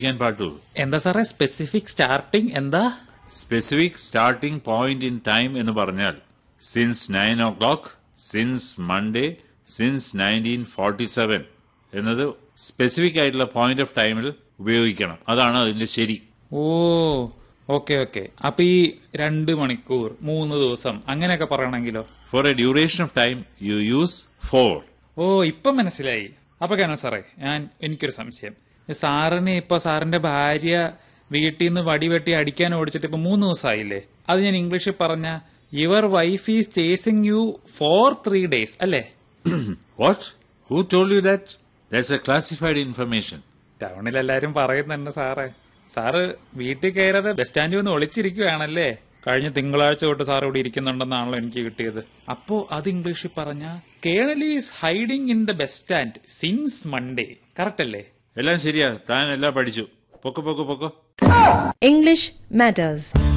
ചെയ്യാൻ പാട്ടുള്ളൂ എന്താ സാറേ സ്പെസിഫിക് സ്റ്റാർട്ടിങ് എന്താ specific starting point in time എന്ന് പറഞ്ഞാൽ since nine o'clock since Monday since nineteen forty seven എന്നത് സ്പെസിഫിക് ആയിട്ടുള്ള പോയിന്റ് ഓഫ് ടൈമിൽ ഉപയോഗിക്കണം അതാണ് അതിന്റെ ശരി ഓ ഓക്കെ ഓക്കെ അപ്പൊ ഈ രണ്ട് മണിക്കൂർ മൂന്ന് ദിവസം അങ്ങനെയൊക്കെ പറയണമെങ്കിലോ for a duration of time you use for ഓ ഇപ്പൊ മനസ്സിലായി അപ്പൊ കാരണം സാറേ ഞാൻ എനിക്കൊരു സംശയം ഈ സാറിന് ഇപ്പൊ സാറിന്റെ ഭാര്യ വീട്ടിൽ നിന്ന് വടിവെട്ടി അടിക്കാൻ ഓടിച്ചിട്ട് ഇപ്പൊ മൂന്ന് ദിവസമായില്ലേ അത് ഞാൻ ഇംഗ്ലീഷിൽ പറഞ്ഞ your wife is chasing you for three days അല്ലേ what who told you that that's a classified information ടൗണിൽ എല്ലാരും പറയുന്നുണ്ട് സാറേ സാറ് വീട്ടിൽ കയറാതെ ബസ് സ്റ്റാൻഡിൽ നിന്ന് ഒളിച്ചിരിക്കുകയാണല്ലേ കഴിഞ്ഞ തിങ്കളാഴ്ച തൊട്ട് സാർ ഇവിടെ ഇരിക്കുന്നുണ്ടെന്നാണല്ലോ എനിക്ക് കിട്ടിയത് അപ്പോ അത് ഇംഗ്ലീഷിൽ പറഞ്ഞ colonel is hiding in the bus stand since Monday correct അല്ലേ എല്ലാം ശരിയാ താൻ എല്ലാം പഠിച്ചു പൊക്കോ പൊക്കോ പൊക്കോ English matters.